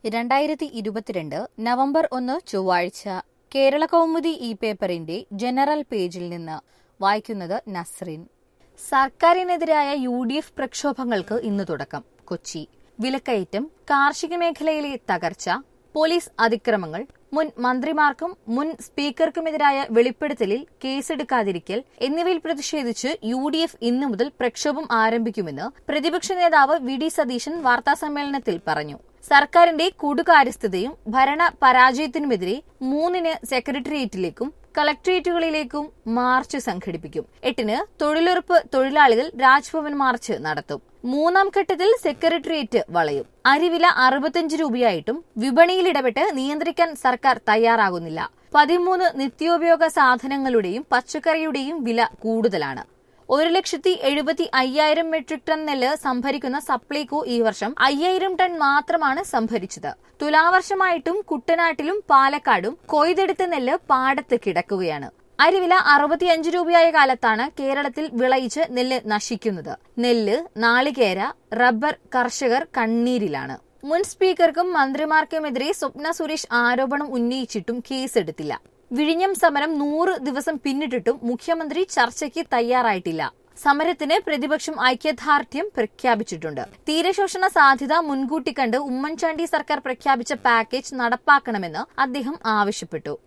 രണ്ടായിരത്തി ഇരുപത്തിരണ്ട് നവംബർ ഒന്ന് ചൊവ്വാഴ്ച കേരള കൗമുദി ഈ പേപ്പറിന്റെ ജനറൽ പേജിൽ നിന്ന് വായിക്കുന്നത് നസ്രിൻ സർക്കാരിനെതിരായ യു ഡി എഫ് പ്രക്ഷോഭങ്ങൾക്ക് ഇന്ന് തുടക്കം കൊച്ചി വിലക്കയറ്റം കാർഷിക മേഖലയിലെ തകർച്ച പോലീസ് അതിക്രമങ്ങൾ മുൻ മന്ത്രിമാർക്കും മുൻ സ്പീക്കർക്കുമെതിരായ വെളിപ്പെടുത്തലിൽ കേസെടുക്കാതിരിക്കൽ എന്നിവയിൽ പ്രതിഷേധിച്ച് യു ഡി എഫ് ഇന്നു മുതൽ പ്രക്ഷോഭം ആരംഭിക്കുമെന്ന് പ്രതിപക്ഷ നേതാവ് വി ഡി സതീശൻ വാർത്താസമ്മേളനത്തിൽ പറഞ്ഞു സർക്കാരിന്റെ കൂടുകാര്യസ്ഥതയും ഭരണ പരാജയത്തിനുമെതിരെ മൂന്നിന് സെക്രട്ടേറിയറ്റിലേക്കും കളക്ടറേറ്റുകളിലേക്കും മാർച്ച് സംഘടിപ്പിക്കും എട്ടിന് തൊഴിലുറപ്പ് തൊഴിലാളികൾ രാജ്ഭവൻ മാർച്ച് നടത്തും മൂന്നാം ഘട്ടത്തിൽ സെക്രട്ടേറിയറ്റ് വളയും അരിവില അറുപത്തിയഞ്ച് രൂപയായിട്ടും വിപണിയിൽ ഇടപെട്ട് നിയന്ത്രിക്കാൻ സർക്കാർ തയ്യാറാകുന്നില്ല പതിമൂന്ന് നിത്യോപയോഗ സാധനങ്ങളുടെയും പച്ചക്കറിയുടെയും വില കൂടുതലാണ് ഒരു ലക്ഷത്തി എഴുപത്തി അയ്യായിരം മെട്രിക് ടൺ നെല്ല് സംഭരിക്കുന്ന സപ്ലൈകോ ഈ വർഷം അയ്യായിരം ടൺ മാത്രമാണ് സംഭരിച്ചത് തുലാവർഷമായിട്ടും കുട്ടനാട്ടിലും പാലക്കാടും കൊയ്തെടുത്ത നെല്ല് പാടത്ത് കിടക്കുകയാണ് അരിവില അറുപത്തിയഞ്ച് രൂപയായ കാലത്താണ് കേരളത്തിൽ വിളയിച്ച് നെല്ല് നശിക്കുന്നത് നെല്ല് നാളികേര റബ്ബർ കർഷകർ കണ്ണീരിലാണ് മുൻ സ്പീക്കർക്കും മന്ത്രിമാർക്കുമെതിരെ സ്വപ്ന സുരേഷ് ആരോപണം ഉന്നയിച്ചിട്ടും കേസെടുത്തില്ല വിഴിഞ്ഞം സമരം നൂറ് ദിവസം പിന്നിട്ടിട്ടും മുഖ്യമന്ത്രി ചർച്ചയ്ക്ക് തയ്യാറായിട്ടില്ല സമരത്തിന് പ്രതിപക്ഷം ഐക്യദാർഢ്യം പ്രഖ്യാപിച്ചിട്ടുണ്ട് തീരശോഷണ സാധ്യത മുൻകൂട്ടി കണ്ട് ഉമ്മൻചാണ്ടി സർക്കാർ പ്രഖ്യാപിച്ച പാക്കേജ് നടപ്പാക്കണമെന്ന് അദ്ദേഹം ആവശ്യപ്പെട്ടു